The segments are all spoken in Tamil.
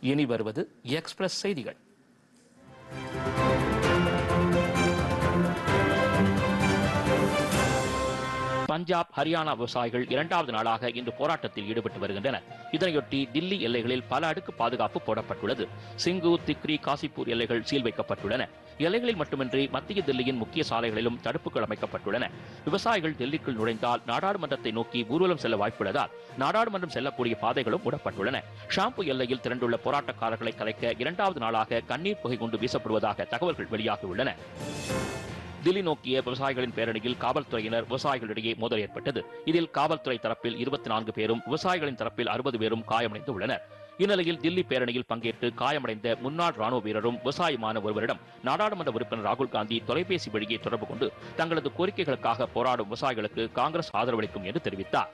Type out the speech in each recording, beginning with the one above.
இனி வருவது எக்ஸ்பிரஸ் செய்திகள் பஞ்சாப் ஹரியானா விவசாயிகள் இரண்டாவது நாளாக இன்று போராட்டத்தில் ஈடுபட்டு வருகின்றனர் இதனையொட்டி தில்லி எல்லைகளில் பல அடுக்கு பாதுகாப்பு போடப்பட்டுள்ளது சிங்கு திக்ரி காசிப்பூர் எல்லைகள் சீல் வைக்கப்பட்டுள்ளன எல்லைகளில் மட்டுமின்றி மத்திய தில்லியின் முக்கிய சாலைகளிலும் தடுப்புகள் அமைக்கப்பட்டுள்ளன விவசாயிகள் டெல்லிக்குள் நுழைந்தால் நாடாளுமன்றத்தை நோக்கி ஊர்வலம் செல்ல வாய்ப்புள்ளதால் நாடாளுமன்றம் செல்லக்கூடிய பாதைகளும் மூடப்பட்டுள்ளன ஷாம்பு எல்லையில் திரண்டுள்ள போராட்டக்காரர்களை கலைக்க இரண்டாவது நாளாக கண்ணீர் புகை கொண்டு வீசப்படுவதாக தகவல்கள் வெளியாகியுள்ளன தில்லி நோக்கிய விவசாயிகளின் பேரணியில் காவல்துறையினர் விவசாயிகளிடையே மோதல் ஏற்பட்டது இதில் காவல்துறை தரப்பில் இருபத்தி நான்கு பேரும் விவசாயிகளின் தரப்பில் அறுபது பேரும் காயமடைந்து உள்ளனர் இந்நிலையில் தில்லி பேரணியில் பங்கேற்று காயமடைந்த முன்னாள் ராணுவ வீரரும் விவசாயமான ஒருவரிடம் நாடாளுமன்ற உறுப்பினர் ராகுல் காந்தி தொலைபேசி வழியே தொடர்பு கொண்டு தங்களது கோரிக்கைகளுக்காக போராடும் விவசாயிகளுக்கு காங்கிரஸ் ஆதரவளிக்கும் என்று தெரிவித்தார்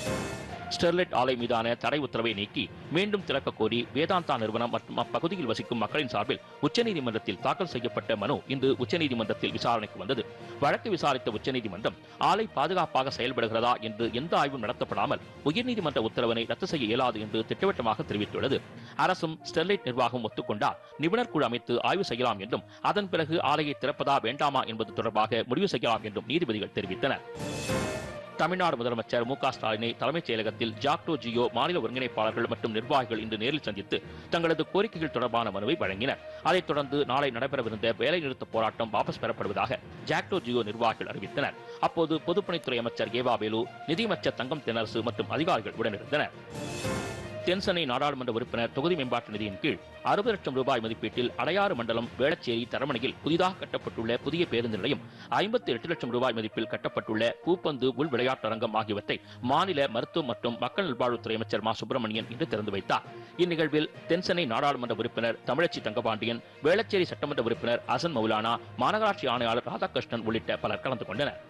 ஸ்டெர்லைட் ஆலை மீதான தடை உத்தரவை நீக்கி மீண்டும் திறக்க கோரி வேதாந்தா நிறுவனம் மற்றும் அப்பகுதியில் வசிக்கும் மக்களின் சார்பில் உச்சநீதிமன்றத்தில் தாக்கல் செய்யப்பட்ட மனு இன்று உச்சநீதிமன்றத்தில் விசாரணைக்கு வந்தது வழக்கு விசாரித்த உச்சநீதிமன்றம் ஆலை பாதுகாப்பாக செயல்படுகிறதா என்று எந்த ஆய்வும் நடத்தப்படாமல் உயர்நீதிமன்ற உத்தரவினை ரத்து செய்ய இயலாது என்று திட்டவட்டமாக தெரிவித்துள்ளது அரசும் ஸ்டெர்லைட் நிர்வாகம் ஒத்துக்கொண்டால் நிபுணர் குழு அமைத்து ஆய்வு செய்யலாம் என்றும் அதன் பிறகு ஆலையை திறப்பதா வேண்டாமா என்பது தொடர்பாக முடிவு செய்யலாம் என்றும் நீதிபதிகள் தெரிவித்தனர் தமிழ்நாடு முதலமைச்சர் மு க ஸ்டாலினை தலைமைச் செயலகத்தில் ஜாக்டோ ஜியோ மாநில ஒருங்கிணைப்பாளர்கள் மற்றும் நிர்வாகிகள் இன்று நேரில் சந்தித்து தங்களது கோரிக்கைகள் தொடர்பான மனுவை வழங்கினர் அதைத் தொடர்ந்து நாளை நடைபெறவிருந்த வேலைநிறுத்த போராட்டம் வாபஸ் பெறப்படுவதாக ஜாக்டோ ஜியோ நிர்வாகிகள் அறிவித்தனர் அப்போது பொதுப்பணித்துறை அமைச்சர் ஏவா வேலு நிதியமைச்சர் தங்கம் தென்னரசு மற்றும் அதிகாரிகள் உடனிருந்தனர் தென்சென்னை நாடாளுமன்ற உறுப்பினர் தொகுதி மேம்பாட்டு நிதியின் கீழ் அறுபது லட்சம் ரூபாய் மதிப்பீட்டில் அடையாறு மண்டலம் வேளச்சேரி தரமணியில் புதிதாக கட்டப்பட்டுள்ள புதிய பேருந்து நிலையம் ஐம்பத்தி எட்டு லட்சம் ரூபாய் மதிப்பில் கட்டப்பட்டுள்ள பூப்பந்து உள் விளையாட்டரங்கம் ஆகியவற்றை மாநில மருத்துவம் மற்றும் மக்கள் நல்வாழ்வுத்துறை அமைச்சர் மா சுப்பிரமணியன் இன்று திறந்து வைத்தார் இந்நிகழ்வில் தென்சென்னை நாடாளுமன்ற உறுப்பினர் தமிழச்சி தங்கபாண்டியன் வேளச்சேரி சட்டமன்ற உறுப்பினர் அசன் மௌலானா மாநகராட்சி ஆணையாளர் ராதாகிருஷ்ணன் உள்ளிட்ட பலர் கலந்து கொண்டனர்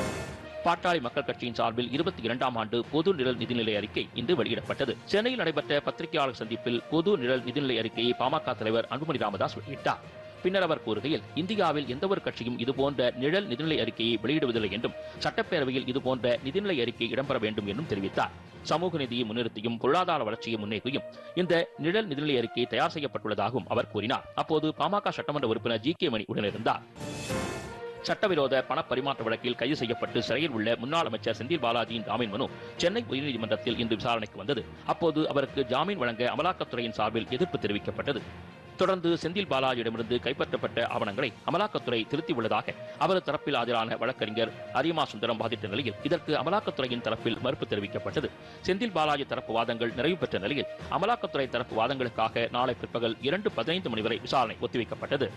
பாட்டாளி மக்கள் கட்சியின் சார்பில் இருபத்தி இரண்டாம் ஆண்டு பொது நிழல் நிதிநிலை அறிக்கை இன்று வெளியிடப்பட்டது சென்னையில் நடைபெற்ற பத்திரிகையாளர் சந்திப்பில் பொது நிழல் நிதிநிலை அறிக்கையை பாமக தலைவர் அன்புமணி ராமதாஸ் வெளியிட்டார் பின்னர் அவர் கூறுகையில் இந்தியாவில் எந்தவொரு கட்சியும் இதுபோன்ற நிழல் நிதிநிலை அறிக்கையை வெளியிடுவதில்லை என்றும் சட்டப்பேரவையில் இதுபோன்ற நிதிநிலை அறிக்கை இடம்பெற வேண்டும் என்றும் தெரிவித்தார் சமூக நிதியை முன்னிறுத்தியும் பொருளாதார வளர்ச்சியை முன்னேற்றியும் இந்த நிழல் நிதிநிலை அறிக்கை தயார் செய்யப்பட்டுள்ளதாகவும் அவர் கூறினார் அப்போது பாமக சட்டமன்ற உறுப்பினர் ஜி கே மணி உடனிருந்தார் சட்டவிரோத பண பரிமாற்ற வழக்கில் கைது செய்யப்பட்டு சிறையில் உள்ள முன்னாள் அமைச்சர் செந்தில் பாலாஜியின் ஜாமீன் மனு சென்னை உயர்நீதிமன்றத்தில் இன்று விசாரணைக்கு வந்தது அப்போது அவருக்கு ஜாமீன் வழங்க அமலாக்கத்துறையின் சார்பில் எதிர்ப்பு தெரிவிக்கப்பட்டது தொடர்ந்து செந்தில் பாலாஜியிடமிருந்து கைப்பற்றப்பட்ட ஆவணங்களை அமலாக்கத்துறை திருத்தியுள்ளதாக அவரது தரப்பில் ஆஜரான வழக்கறிஞர் அரிமா சுந்தரம் வாதிட்ட நிலையில் இதற்கு அமலாக்கத்துறையின் தரப்பில் மறுப்பு தெரிவிக்கப்பட்டது செந்தில் பாலாஜி தரப்பு வாதங்கள் நிறைவு பெற்ற நிலையில் அமலாக்கத்துறை தரப்பு வாதங்களுக்காக நாளை பிற்பகல் இரண்டு பதினைந்து மணி வரை விசாரணை ஒத்திவைக்கப்பட்டது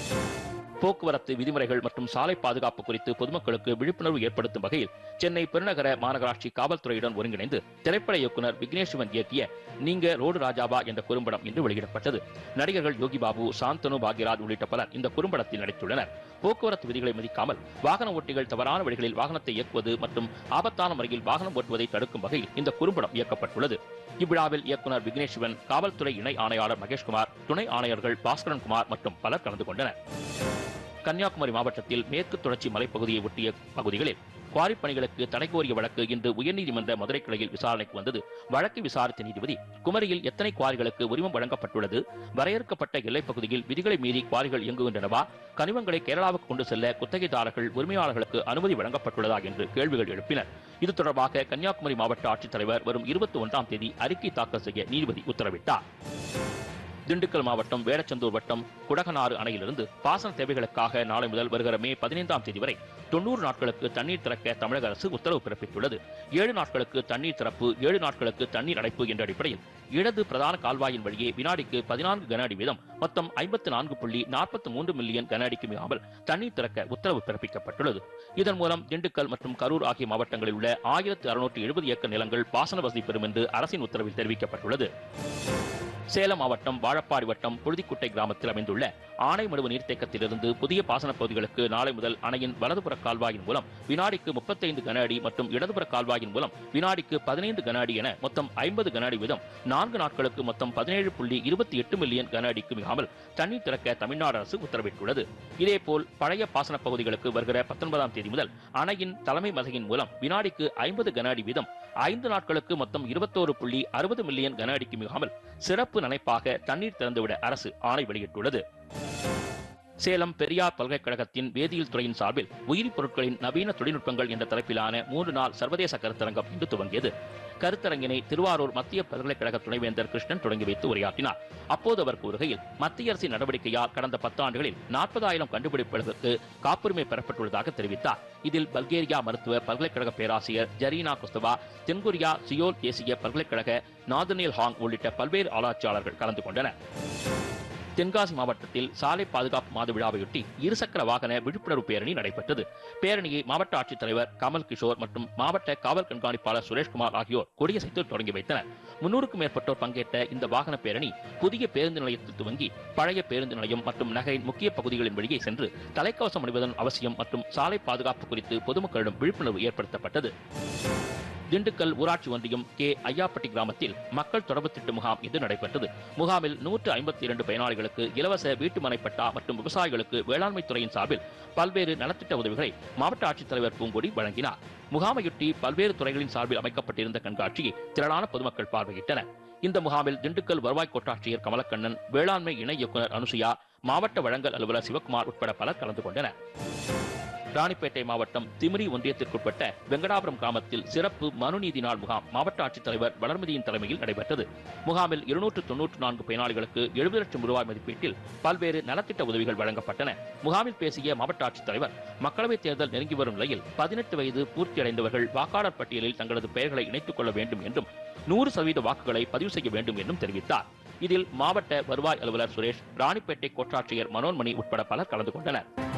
போக்குவரத்து விதிமுறைகள் மற்றும் சாலை பாதுகாப்பு குறித்து பொதுமக்களுக்கு விழிப்புணர்வு ஏற்படுத்தும் வகையில் சென்னை பெருநகர மாநகராட்சி காவல்துறையுடன் ஒருங்கிணைந்து திரைப்பட இயக்குனர் விக்னேஷ்வன் இயக்கிய நீங்க ரோடு ராஜாவா என்ற குறும்படம் இன்று வெளியிடப்பட்டது நடிகர்கள் யோகி பாபு சாந்தனு பாக்யராஜ் உள்ளிட்ட பலர் இந்த குறும்படத்தில் நடித்துள்ளனர் போக்குவரத்து விதிகளை மதிக்காமல் வாகன ஓட்டிகள் தவறான வழிகளில் வாகனத்தை இயக்குவது மற்றும் ஆபத்தான முறையில் வாகனம் ஓட்டுவதை தடுக்கும் வகையில் இந்த குறும்படம் இயக்கப்பட்டுள்ளது இவ்விழாவில் இயக்குனர் விக்னேஷ்வன் காவல்துறை இணை ஆணையாளர் மகேஷ்குமார் துணை ஆணையர்கள் பாஸ்கரன் குமார் மற்றும் பலர் கலந்து கொண்டனர் கன்னியாகுமரி மாவட்டத்தில் மேற்கு தொடர்ச்சி மலைப்பகுதியை ஒட்டிய பகுதிகளில் குவாரி பணிகளுக்கு தடை கோரிய வழக்கு இன்று உயர்நீதிமன்ற மதுரை கிளையில் விசாரணைக்கு வந்தது வழக்கை விசாரித்த நீதிபதி குமரியில் எத்தனை குவாரிகளுக்கு உரிமம் வழங்கப்பட்டுள்ளது வரையறுக்கப்பட்ட எல்லைப் பகுதியில் விதிகளை மீறி குவாரிகள் இயங்குகின்றனவா கனிமங்களை கேரளாவுக்கு கொண்டு செல்ல குத்தகைதாரர்கள் உரிமையாளர்களுக்கு அனுமதி வழங்கப்பட்டுள்ளதா என்று கேள்விகள் எழுப்பினர் இது தொடர்பாக கன்னியாகுமரி மாவட்ட ஆட்சித்தலைவர் வரும் இருபத்தி ஒன்றாம் தேதி அறிக்கை தாக்கல் செய்ய நீதிபதி உத்தரவிட்டார் திண்டுக்கல் மாவட்டம் வேடச்சந்தூர் வட்டம் குடகனாறு அணையிலிருந்து பாசன தேவைகளுக்காக நாளை முதல் வருகிற மே பதினைந்தாம் தேதி வரை தொண்ணூறு நாட்களுக்கு தண்ணீர் திறக்க தமிழக அரசு உத்தரவு பிறப்பித்துள்ளது ஏழு நாட்களுக்கு தண்ணீர் திறப்பு ஏழு நாட்களுக்கு தண்ணீர் அடைப்பு என்ற அடிப்படையில் இடது பிரதான கால்வாயின் வழியே வினாடிக்கு பதினான்கு கன அடி வீதம் மொத்தம் ஐம்பத்து நான்கு புள்ளி நாற்பத்தி மூன்று மில்லியன் கன அடிக்கு மிகாமல் தண்ணீர் திறக்க உத்தரவு பிறப்பிக்கப்பட்டுள்ளது இதன் மூலம் திண்டுக்கல் மற்றும் கரூர் ஆகிய மாவட்டங்களில் உள்ள ஆயிரத்து அறுநூற்று எழுபது ஏக்கர் நிலங்கள் பாசன வசதி பெறும் என்று அரசின் உத்தரவில் தெரிவிக்கப்பட்டுள்ளது சேலம் மாவட்டம் வாழப்பாடி வட்டம் புழுதிக்குட்டை கிராமத்தில் அமைந்துள்ள ஆனைமடுவு நீர்த்தேக்கத்திலிருந்து புதிய பாசனப் பகுதிகளுக்கு நாளை முதல் அணையின் வலதுபுற கால்வாயின் மூலம் வினாடிக்கு முப்பத்தைந்து கன அடி மற்றும் இடதுபுற கால்வாயின் மூலம் வினாடிக்கு பதினைந்து கன அடி என மொத்தம் ஐம்பது கன அடி வீதம் நான்கு நாட்களுக்கு மொத்தம் பதினேழு புள்ளி இருபத்தி எட்டு மில்லியன் கன அடிக்கு மிகாமல் தண்ணீர் திறக்க தமிழ்நாடு அரசு உத்தரவிட்டுள்ளது இதேபோல் பழைய பாசனப் பகுதிகளுக்கு வருகிற பத்தொன்பதாம் தேதி முதல் அணையின் தலைமை மதகின் மூலம் வினாடிக்கு ஐம்பது கன அடி வீதம் ஐந்து நாட்களுக்கு மொத்தம் இருபத்தோரு புள்ளி அறுபது மில்லியன் கன அடிக்கு மிகாமல் சிறப்பு நனைப்பாக தண்ணீர் திறந்துவிட அரசு ஆணை வெளியிட்டுள்ளது சேலம் பெரியார் பல்கலைக்கழகத்தின் வேதியியல் துறையின் சார்பில் உயிரிப் பொருட்களின் நவீன தொழில்நுட்பங்கள் என்ற தலைப்பிலான மூன்று நாள் சர்வதேச கருத்தரங்கம் இன்று துவங்கியது கருத்தரங்கினை திருவாரூர் மத்திய பல்கலைக்கழக துணைவேந்தர் கிருஷ்ணன் தொடங்கி வைத்து உரையாற்றினார் அப்போது அவர் கூறுகையில் மத்திய அரசின் நடவடிக்கையால் கடந்த பத்தாண்டுகளில் நாற்பதாயிரம் கண்டுபிடிப்புகளுக்கு காப்புரிமை பெறப்பட்டுள்ளதாக தெரிவித்தார் இதில் பல்கேரியா மருத்துவ பல்கலைக்கழக பேராசிரியர் ஜரீனா குஸ்தவா தென்கொரியா சியோல் தேசிய பல்கலைக்கழக நாதனியல் ஹாங் உள்ளிட்ட பல்வேறு ஆராய்ச்சியாளர்கள் கலந்து கொண்டனர் தென்காசி மாவட்டத்தில் சாலை பாதுகாப்பு மாத விழாவையொட்டி இருசக்கர வாகன விழிப்புணர்வு பேரணி நடைபெற்றது பேரணியை மாவட்ட ஆட்சித்தலைவர் கமல் கிஷோர் மற்றும் மாவட்ட காவல் கண்காணிப்பாளர் சுரேஷ்குமார் ஆகியோர் கொடியசைத்து தொடங்கி வைத்தனர் முன்னூறுக்கும் மேற்பட்டோர் பங்கேற்ற இந்த வாகன பேரணி புதிய பேருந்து நிலையத்தில் துவங்கி பழைய பேருந்து நிலையம் மற்றும் நகரின் முக்கிய பகுதிகளின் வழியே சென்று தலைக்கவசம் அணிவதன் அவசியம் மற்றும் சாலை பாதுகாப்பு குறித்து பொதுமக்களிடம் விழிப்புணர்வு ஏற்படுத்தப்பட்டது திண்டுக்கல் ஊராட்சி ஒன்றியம் கே ஐயாப்பட்டி கிராமத்தில் மக்கள் தொடர்பு திட்ட முகாம் இன்று நடைபெற்றது முகாமில் நூற்று ஐம்பத்தி இரண்டு பயனாளிகளுக்கு இலவச வீட்டுமனை பட்டா மற்றும் விவசாயிகளுக்கு வேளாண்மை துறையின் சார்பில் பல்வேறு நலத்திட்ட உதவிகளை மாவட்ட ஆட்சித்தலைவர் பூங்கொடி வழங்கினார் முகாமையொட்டி பல்வேறு துறைகளின் சார்பில் அமைக்கப்பட்டிருந்த கண்காட்சியை திரளான பொதுமக்கள் பார்வையிட்டனர் இந்த முகாமில் திண்டுக்கல் வருவாய் கோட்டாட்சியர் கமலக்கண்ணன் வேளாண்மை இணை இயக்குநர் அனுசுயா மாவட்ட வழங்கல் அலுவலர் சிவக்குமார் உட்பட பலர் கலந்து கொண்டனர் ராணிப்பேட்டை மாவட்டம் திமிரி ஒன்றியத்திற்குட்பட்ட வெங்கடாபுரம் கிராமத்தில் சிறப்பு மனுநீதி நாள் முகாம் மாவட்ட ஆட்சித்தலைவர் வளர்மதியின் தலைமையில் நடைபெற்றது முகாமில் இருநூற்று தொன்னூற்று நான்கு பயனாளிகளுக்கு எழுபது லட்சம் ரூபாய் மதிப்பீட்டில் பல்வேறு நலத்திட்ட உதவிகள் வழங்கப்பட்டன முகாமில் பேசிய மாவட்ட ஆட்சித்தலைவர் மக்களவைத் தேர்தல் நெருங்கி வரும் நிலையில் பதினெட்டு வயது பூர்த்தியடைந்தவர்கள் வாக்காளர் பட்டியலில் தங்களது பெயர்களை இணைத்துக் கொள்ள வேண்டும் என்றும் நூறு சதவீத வாக்குகளை பதிவு செய்ய வேண்டும் என்றும் தெரிவித்தார் இதில் மாவட்ட வருவாய் அலுவலர் சுரேஷ் ராணிப்பேட்டை கோட்டாட்சியர் மனோன்மணி உட்பட பலர் கலந்து கொண்டனர்